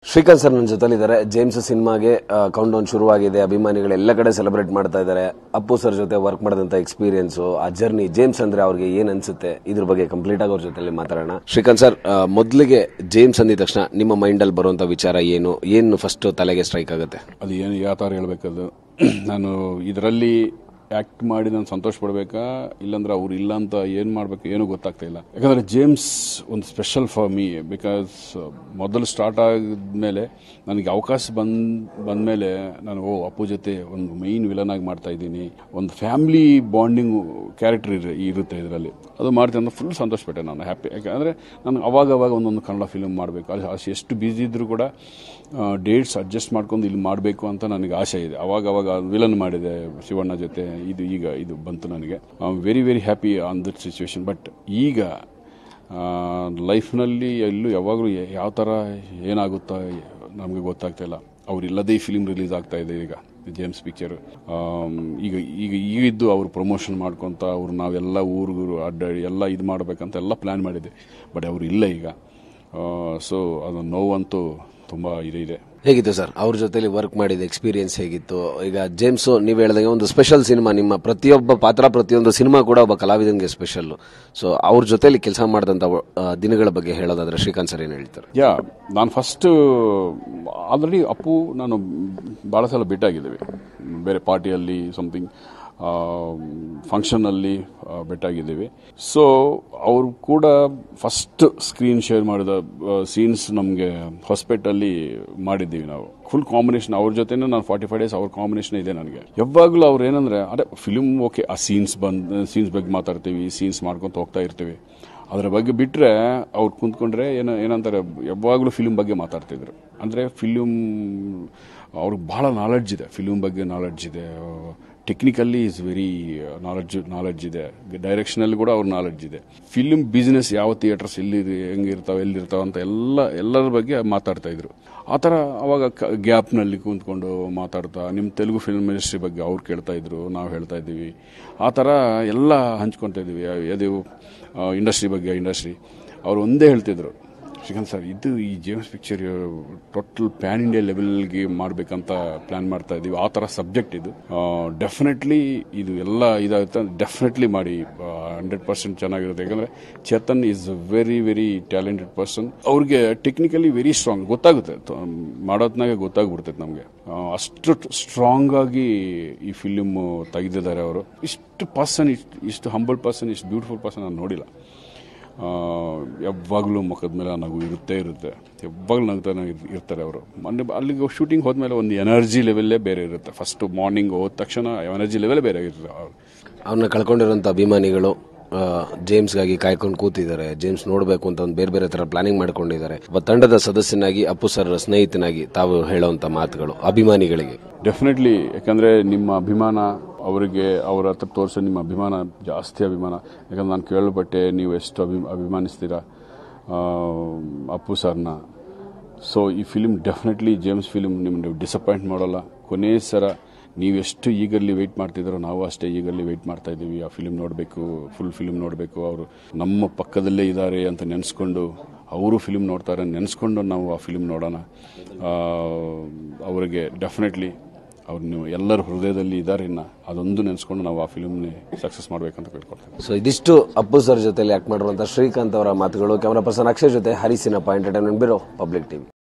Srikanth sir ನನ್ನ ಜೊತೆಲಿದ್ದಾರೆ James ಸಿನಿಮಾಗೆ ಕೌಂಟ್ ಡೌನ್ ಶುರುವಾಗಿದೆ ಅಭಿಮಾನಿಗಳು ಎಲ್ಲ ಕಡೆ ಸೆಲೆಬ್ರೇಟ್ ಮಾಡ್ತಾ ಇದ್ದಾರೆ ಅಪ್ಪು ಸರ್ ಜೊತೆ ವರ್ಕ್ ಮಾಡಿದಂಥ ಎಕ್ಸ್ಪೀರಿಯನ್ಸು ಆ ಜರ್ನಿ ಜೇಮ್ಸ್ ಅಂದ್ರೆ ಅವ್ರಿಗೆ ಏನ್ ಅನ್ಸುತ್ತೆ ಇದ್ರ ಬಗ್ಗೆ ಕಂಪ್ಲೀಟ್ ಆಗಿ ಅವ್ರ ಜೊತೆಲಿ ಮಾತಾಡೋಣ ಶ್ರೀಕಾಂತ್ ಸರ್ ಆ, ಮೊದ್ಲಿಗೆ ಜೇಮ್ಸ್ ಅಂದಿದ ತಕ್ಷಣ ನಿಮ್ಮ ಮೈಂಡಲ್ಲಿ ಬರುವಂಥ ವಿಚಾರ ಏನು ಏನು ಫಸ್ಟ್ ತಲೆಗೆ ಸ್ಟ್ರೈಕ್ ಆಗುತ್ತೆ ಅದು ಏನು ಯಾವ ಥರ ಹೇಳ್ಬೇಕದು ನಾನು ಇದರಲ್ಲಿ ಆ್ಯಕ್ಟ್ ಮಾಡಿ ನಾನು ಸಂತೋಷ ಪಡಬೇಕಾ ಇಲ್ಲಾಂದ್ರೆ ಅವ್ರು ಇಲ್ಲ ಅಂತ ಏನು ಮಾಡಬೇಕು ಏನೂ ಗೊತ್ತಾಗ್ತಾ ಇಲ್ಲ ಯಾಕಂದರೆ ಜೇಮ್ಸ್ ಒಂದು ಸ್ಪೆಷಲ್ ಫಾರ್ ಮೀ ಬಿಕಾಸ್ ಮೊದಲು ಸ್ಟಾರ್ಟ್ ಆದಮೇಲೆ ನನಗೆ ಅವಕಾಶ ಬಂದ್ ಬಂದಮೇಲೆ ನಾನು ಓ ಅಪ್ಪು ಜೊತೆ ಒಂದು ಮೈನ್ ವಿಲನ್ ಆಗಿ ಮಾಡ್ತಾ ಇದ್ದೀನಿ ಒಂದು ಫ್ಯಾಮಿಲಿ ಬಾಂಡಿಂಗ್ ಕ್ಯಾರೆಕ್ಟರ್ ಇರುತ್ತೆ ಇದರಲ್ಲಿ ಅದು ಮಾಡ್ತೀನಿ ಅಂತ ಫುಲ್ ಸಂತೋಷಪಟ್ಟೆ ನಾನು ಹ್ಯಾಪಿ ಯಾಕಂದರೆ ನಾನು ಅವಾಗ ಅವಾಗ ಒಂದೊಂದು ಕನ್ನಡ ಫಿಲ್ಮ್ ಮಾಡಬೇಕು ಅಲ್ಲಿ ಅಷ್ಟು ಎಷ್ಟು ಬ್ಯುಸಿ ಇದ್ದರೂ ಕೂಡ ಡೇಟ್ಸ್ ಅಡ್ಜಸ್ಟ್ ಮಾಡ್ಕೊಂಡು ಇಲ್ಲಿ ಮಾಡಬೇಕು ಅಂತ ನನಗೆ ಆಸೆ ಇದೆ ಅವಾಗ ಅವಾಗ ವಿಲನ್ ಮಾಡಿದೆ ಶಿವಣ್ಣ ಜೊತೆ ಇದು ಈಗ ಇದು ಬಂತು ನನಗೆ very very happy on that situation but ಈಗ ಲೈಫ್ನಲ್ಲಿ ಎಲ್ಲೂ ಯಾವಾಗಲೂ ಯಾವ ಥರ ಏನಾಗುತ್ತೋ ನಮಗೆ ಗೊತ್ತಾಗ್ತಾ ಇಲ್ಲ ಅವರಿಲ್ಲದೆ ಈ ಫಿಲಿಮ್ ರಿಲೀಸ್ ಆಗ್ತಾ ಇದೆ ಈಗ ಜೇಮ್ಸ್ ಪಿಕ್ಚರ್ ಈಗ ಈಗ ಈಗ ಇದ್ದು ಅವ್ರು ಪ್ರಮೋಷನ್ ಮಾಡ್ಕೊತ ಅವ್ರು ನಾವೆಲ್ಲ ಊರುಗೂರು ಅಡ್ಡಾಡಿ ಎಲ್ಲ ಇದು ಮಾಡ್ಬೇಕಂತ ಎಲ್ಲ ಪ್ಲ್ಯಾನ್ ಮಾಡಿದ್ದೆ ಬಟ್ ಅವರು ಇಲ್ಲ ಈಗ ಸೊ ಅದು ನೋವಂತೂ ತುಂಬ ಇದೆ ಇದೆ ಹೇಗಿತ್ತು ಸರ್ ಅವ್ರ ಜೊತೆಲಿ ವರ್ಕ್ ಮಾಡಿದ ಎಕ್ಸ್ಪೀರಿಯನ್ಸ್ ಹೇಗಿತ್ತು ಈಗ ಜೇಮ್ಸ್ ನೀವು ಹೇಳ್ದಂಗೆ ಒಂದು ಸ್ಪೆಷಲ್ ಸಿನಿಮಾ ನಿಮ್ಮ ಪ್ರತಿಯೊಬ್ಬ ಪಾತ್ರ ಪ್ರತಿಯೊಂದು ಸಿನಿಮಾ ಕೂಡ ಒಬ್ಬ ಕಲಾವಿದನಿಗೆ ಸ್ಪೆಷಲ್ ಸೊ ಅವ್ರ ಜೊತೆಲಿ ಕೆಲಸ ಮಾಡಿದಂಥ ದಿನಗಳ ಬಗ್ಗೆ ಹೇಳೋದಾದ್ರೆ ಶ್ರೀಕಾಂತ್ ಸರ್ ಏನು ಹೇಳ್ತಾರೆ ಯಾ ನಾನು ಫಸ್ಟ್ ಆಲ್ರೆಡಿ ಅಪ್ಪು ನಾನು ಭಾಳ ಸಲ ಭೇಟಿಯಾಗಿದ್ದೇವೆ ಬೇರೆ ಪಾರ್ಟಿಯಲ್ಲಿ ಸಮಥಿಂಗ್ ಫಂಕ್ಷನ್ನಲ್ಲಿ ಭೇಟಿಯಾಗಿದ್ದೀವಿ ಸೊ ಅವರು ಕೂಡ ಫಸ್ಟ್ ಸ್ಕ್ರೀನ್ ಶೇರ್ ಮಾಡಿದ ಸೀನ್ಸ್ ನಮಗೆ ಹೊಸಪೇಟಲ್ಲಿ ಮಾಡಿದ್ದೀವಿ ನಾವು ಫುಲ್ ಕಾಂಬಿನೇಷನ್ ಅವ್ರ ಜೊತೆನೂ ನಾನು ಫಾರ್ಟಿ ಫೈವ್ ಡೇಸ್ ಅವ್ರ ಕಾಂಬಿನೇಷನ್ ಇದೆ ನನಗೆ ಯಾವಾಗಲೂ ಅವ್ರು ಏನಂದ್ರೆ ಅದೇ ಫಿಲ್ಮ್ ಓಕೆ ಆ ಸೀನ್ಸ್ ಬಂದು ಸೀನ್ಸ್ ಬಗ್ಗೆ ಮಾತಾಡ್ತೀವಿ ಸೀನ್ಸ್ ಮಾಡ್ಕೊತ ಹೋಗ್ತಾ ಇರ್ತೀವಿ ಅದರ ಬಗ್ಗೆ ಬಿಟ್ಟರೆ ಅವ್ರು ಕುಂತ್ಕೊಂಡ್ರೆ ಏನು ಏನಂತಾರೆ ಯಾವಾಗಲೂ ಫಿಲ್ಮ್ ಬಗ್ಗೆ ಮಾತಾಡ್ತಿದ್ರು ಅಂದರೆ ಫಿಲ್ಮ್ ಅವ್ರಿಗೆ ಭಾಳ ನಾಲೆಡ್ಜ್ ಇದೆ ಫಿಲ್ಮ್ ಬಗ್ಗೆ ನಾಲೆಡ್ಜ್ ಇದೆ technically is very knowledge knowledge ಇದೆ ಡೈರೆಕ್ಷನಲ್ಲಿ ಕೂಡ ಅವ್ರ ನಾಲೆಡ್ಜ್ ಇದೆ ಫಿಲ್ಮ್ ಬಿಸ್ನೆಸ್ ಯಾವ ಥಿಯೇಟರ್ಸ್ ಎಲ್ಲಿ ಹೆಂಗಿರ್ತಾವೆ ಎಲ್ಲಿರ್ತಾವೆ ಅಂತ ಎಲ್ಲ ಎಲ್ಲರ ಬಗ್ಗೆ ಮಾತಾಡ್ತಾ ಇದ್ರು ಆ ಥರ ಅವಾಗ ಗ್ಯಾಪ್ನಲ್ಲಿ ಕೂತ್ಕೊಂಡು ಮಾತಾಡ್ತಾ ನಿಮ್ಮ ತೆಲುಗು ಫಿಲ್ಮ್ ಇಂಡಸ್ಟ್ರಿ ಬಗ್ಗೆ ಅವ್ರು ಕೇಳ್ತಾ ಇದ್ರು ನಾವು ಹೇಳ್ತಾ ಇದ್ದೀವಿ ಆ ಥರ ಎಲ್ಲ ಹಂಚ್ಕೊತಾ ಇದ್ದೀವಿ ಅದು ಇಂಡಸ್ಟ್ರಿ ಬಗ್ಗೆ ಇಂಡಸ್ಟ್ರಿ ಅವ್ರು ಒಂದೇ ಹೇಳ್ತಿದ್ರು ಶ್ರೀಕಾಂತ್ ಸರ್ ಇದು ಈ James picture total pan India ಲೆವೆಲ್ಗೆ ಮಾಡಬೇಕಂತ ಪ್ಲಾನ್ ಮಾಡ್ತಾ ಇದ್ದೀವಿ ಆ ಥರ ಸಬ್ಜೆಕ್ಟ್ ಇದು ಡೆಫಿನೆಟ್ಲಿ ಇದು ಎಲ್ಲ ಇದಾಗುತ್ತೆ ಡೆಫಿನೆಟ್ಲಿ ಮಾಡಿ ಹಂಡ್ರೆಡ್ ಪರ್ಸೆಂಟ್ ಚೆನ್ನಾಗಿರುತ್ತೆ ಯಾಕಂದರೆ Chetan is very very talented person ಅವ್ರಿಗೆ ಟೆಕ್ನಿಕಲಿ ವೆರಿ ಸ್ಟ್ರಾಂಗ್ ಗೊತ್ತಾಗುತ್ತೆ ಮಾಡೋದ್ನಾಗೆ ಗೊತ್ತಾಗ್ಬಿಡ್ತೈತೆ ನಮಗೆ ಅಷ್ಟು ಸ್ಟ್ರಾಂಗ್ ಆಗಿ ಈ ಫಿಲಿಮ್ ತೆಗೆದಿದ್ದಾರೆ ಅವರು ಇಷ್ಟು ಪರ್ಸನ್ ಇಷ್ಟು ಇಷ್ಟು ಹಂಬಲ್ ಪರ್ಸನ್ ಇಷ್ಟು ಬ್ಯೂಟಿಫುಲ್ ಪರ್ಸನ್ ನಾನು ನೋಡಿಲ್ಲ ಯಾವಾಗಲೂ ಮುಖದ ಮೇಲೆ ನಗು ಇರುತ್ತೆ ಇರುತ್ತೆ ಯಾವಾಗಲೂ ನಗ್ತಾನೆ ಇರ್ತಾರೆ ಅವರು ಮೊನ್ನೆ ಅಲ್ಲಿಗೆ ಶೂಟಿಂಗ್ ಹೋದ್ಮೇಲೆ ಒಂದು ಎನರ್ಜಿ ಲೆವೆಲ್ಲೇ ಬೇರೆ ಇರುತ್ತೆ ಫಸ್ಟ್ ಮಾರ್ನಿಂಗ್ ಹೋದ ತಕ್ಷಣ ಎನರ್ಜಿ ಲೆವೆಲ್ ಬೇರೆ ಇರುತ್ತೆ ಅವ್ರು ಅವ್ರನ್ನ ಕಳ್ಕೊಂಡಿರೋಂಥ ಅಭಿಮಾನಿಗಳು ಆ, ಜೇಮ್ಸ್ಗಾಗಿ ಕಾಯ್ಕೊಂಡು ಕೂತಿದ್ದಾರೆ ಜೇಮ್ಸ್ ನೋಡಬೇಕು ಅಂತ ಒಂದು ಬೇರೆ ಬೇರೆ ಥರ ಪ್ಲಾನಿಂಗ್ ಮಾಡ್ಕೊಂಡಿದ್ದಾರೆ ಒಬ್ಬ ತಂಡದ ಸದಸ್ಯನಾಗಿ ಅಪ್ಪು ಸರ್ ಸ್ನೇಹಿತನಾಗಿ ತಾವು ಹೇಳುವಂಥ ಮಾತುಗಳು ಅಭಿಮಾನಿಗಳಿಗೆ ಡೆಫಿನೆಟ್ಲಿ ಯಾಕಂದರೆ ನಿಮ್ಮ ಅಭಿಮಾನ ಅವರಿಗೆ ಅವರ ಹತ್ರ ತೋರಿಸೋ ನಿಮ್ಮ ಅಭಿಮಾನ ಜಾಸ್ತಿ ಅಭಿಮಾನ ಯಾಕಂದ್ರೆ ನಾನು ಕೇಳಲ್ಪಟ್ಟೆ ನೀವು ಎಷ್ಟು ಅಭಿ ಅಭಿಮಾನಿಸ್ತೀರಾ ಆ, ಅಪ್ಪು ಸರ್ನ ಸೊ ಈ ಫಿಲಿಮ್ ಡೆಫಿನೆಟ್ಲಿ ಜೇಮ್ಸ್ ಫಿಲಿಮ್ ನಿಮ್ಮನ್ನು ಡಿಸಪಾಯಿಂಟ್ ಮಾಡೋಲ್ಲ ಕೊನೆ ಸರ ನೀವೆಷ್ಟು ಈಗಲ್ಲಿ ವೆಯ್ಟ್ ಮಾಡ್ತಿದ್ದೀರೋ ನಾವು ಅಷ್ಟೇ ಈಗಲ್ಲಿ ವೆಯ್ಟ್ ಮಾಡ್ತಾ ಇದ್ದೀವಿ ಆ ಫಿಲಿಮ್ ನೋಡಬೇಕು ಫುಲ್ ಫಿಲಿಮ್ ನೋಡಬೇಕು ಅವರು ನಮ್ಮ ಪಕ್ಕದಲ್ಲೇ ಇದ್ದಾರೆ ಅಂತ ನೆನೆಸ್ಕೊಂಡು ಅವರು ಫಿಲಿಮ್ ನೋಡ್ತಾರೆ ನೆನೆಸ್ಕೊಂಡು ನಾವು ಆ ಫಿಲಿಮ್ ನೋಡೋಣ ಆ, ಅವರಿಗೆ ಡೆಫಿನೆಟ್ಲಿ ಅವ್ರು ನೀವು ಎಲ್ಲರ ಹೃದಯದಲ್ಲಿ ಇದ್ದಾರೆ ಇನ್ನು ಅದೊಂದು ನೆನೆಸ್ಕೊಂಡು ನಾವು ಆ ಫಿಲ್ಮ್ನೇ ಸಕ್ಸಸ್ ಮಾಡಬೇಕಂತ ಕೇಳ್ಕೊಳ್ತೇವೆ ಸೊ ಇದಿಷ್ಟು ಅಪ್ಪು ಸರ್ ಜೊತೆಲಿ ಆಕ್ಟ್ ಮಾಡಿರುವಂಥ ಶ್ರೀಕಾಂತ್ ಅವರ ಮಾತುಗಳು ಕ್ಯಾಮರಾ ಪರ್ಸನ್ ಅಕ್ಷಯ್ ಜೊತೆ ಹರಿಸಿನಪ್ಪ ಎಂಟರ್ಟೈನ್ಮೆಂಟ್ ಬ್ಯೂರೋ ಪಬ್ಲಿಕ್ ಟಿವಿ